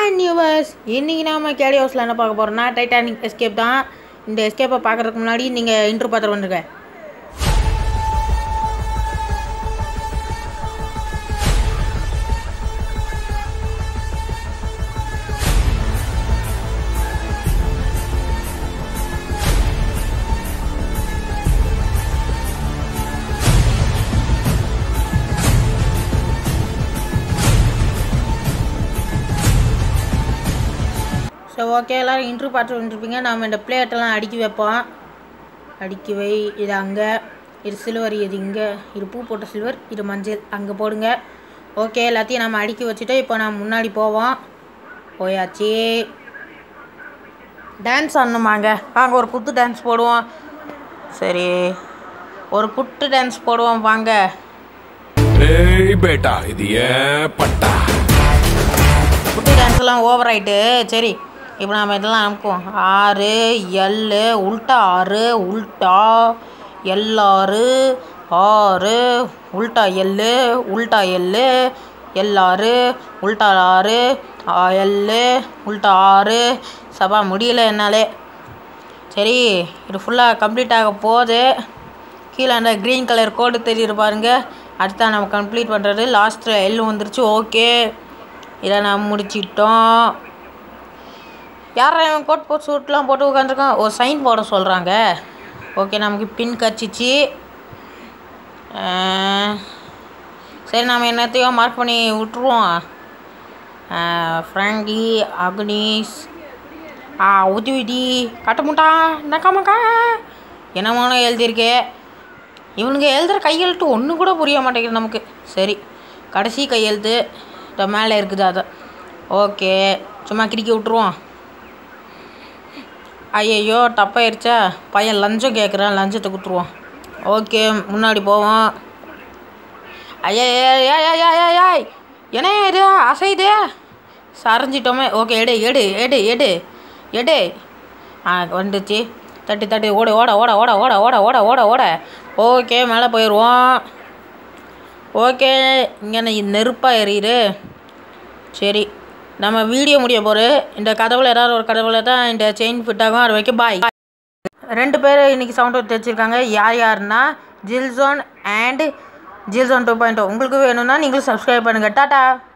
hi நியூவர்ஸ் இன்றைக்கி நாம கேடி ஹவுஸில் என்ன பார்க்க போகிறோம்னா டைட்டானிக் எஸ்கேப் தான் இந்த எஸ்கேப்பை பார்க்குறதுக்கு முன்னாடி நீங்கள் இன்ட்ரோ பார்த்துட்டு வந்துருங்க ஸோ ஓகே எல்லோரும் இன்ட்ரோ பார்த்து வந்துருப்பீங்க நாம் இந்த பிளேட்டெல்லாம் அடுக்கி வைப்போம் அடுக்கி வை இது அங்கே இது சில்வர் இது இங்கே இது பூ போட்ட சில்வர் இது மஞ்சள் அங்கே போடுங்க ஓகே எல்லாத்தையும் நம்ம அடுக்கி வச்சுட்டு இப்போ நான் முன்னாடி போவோம் போயாச்சு டான்ஸ் ஆடணுமாங்க வாங்க ஒரு குத்து டான்ஸ் போடுவோம் சரி ஒரு குட்டு டான்ஸ் போடுவோம் வாங்க ஏய் பேட்டா இது ஏன் பட்டா குட்டி டான்ஸ்லாம் ஓவர் ஆயிட்டு சரி இப்போ நம்ம இதெல்லாம் அனுப்புவோம் ஆறு எல்லு உல்ட்டா ஆறு உல்ட்டா எல்லாறு ஆறு உல்ட்டா எல்லு உல்ட்டா எல்லு எல்லாறு உல்ட்டா ஆறு ஆ, எல்லு உல்ட்டா ஆறு சபா முடியல என்னாலே சரி இது ஃபுல்லாக கம்ப்ளீட் ஆக போகுது கீழே அந்த க்ரீன் கலர் கோடு தெரியுது பாருங்க அடுத்தா நம்ம கம்ப்ளீட் பண்ணுறது லாஸ்ட்டில் எல்லு வந்துருச்சு ஓகே இதை நம்ம முடிச்சிட்டோம் யாரா இவன் கோட் போட் சூட்லாம் போட்டு உட்காந்துருக்கான் ஒரு சைன் போட சொல்கிறாங்க ஓகே நமக்கு பின் கச்சிச்சு அஹ், சரி நம்ம என்னத்தையோ மார்க் பண்ணி விட்டுருவோம் ஃப்ராங்கி அக்னீஸ் ஆ உதி உதி கட்டமுட்டா நக்கமக்கா என்னமான எழுதியிருக்கே இவனுங்க எழுதுகிற கையெழுத்து ஒன்று கூட புரிய மாட்டேங்குது நமக்கு சரி கடைசி கையெழுத்து இந்த மேலே இருக்குது அதான் ஓகே சும்மா கிறுக்கி விட்ருவோம் ஐயையோ தப்பாயிருச்சா பையன் லஞ்சம் கேட்குறான் லஞ்சத்தை கொடுத்துருவோம் ஓகே முன்னாடி போவோம் ஐயா ஏய் என்ன இது அசைதே சரிஞ்சிட்டோமே ஓகே எடு எடு எடு எடு எடு ஆ வந்துச்சு தட்டி தட்டி ஓடு ஓட ஓட ஓட ஓட ஓட ஓட ஓட ஓட ஓகே மேலே போயிடுவோம் ஓகே இங்கே நெருப்பாக எரியுது சரி நம்ம வீடியோ முடிய போகிற இந்த கதவுல ஏதாவது ஒரு கதவுல தான் இந்த செயின் ஃபிட் ஆகும் அது வைக்க பாய் ரெண்டு பேர் இன்றைக்கி சவுண்ட் அவுட் வச்சுருக்காங்க யார் யாருன்னா ஜில்சோன் அண்ட் ஜில்சோன் டூ பாயிண்ட் உங்களுக்கு வேணும்னா நீங்களும் சப்ஸ்கிரைப் பண்ணுங்கள் டாட்டா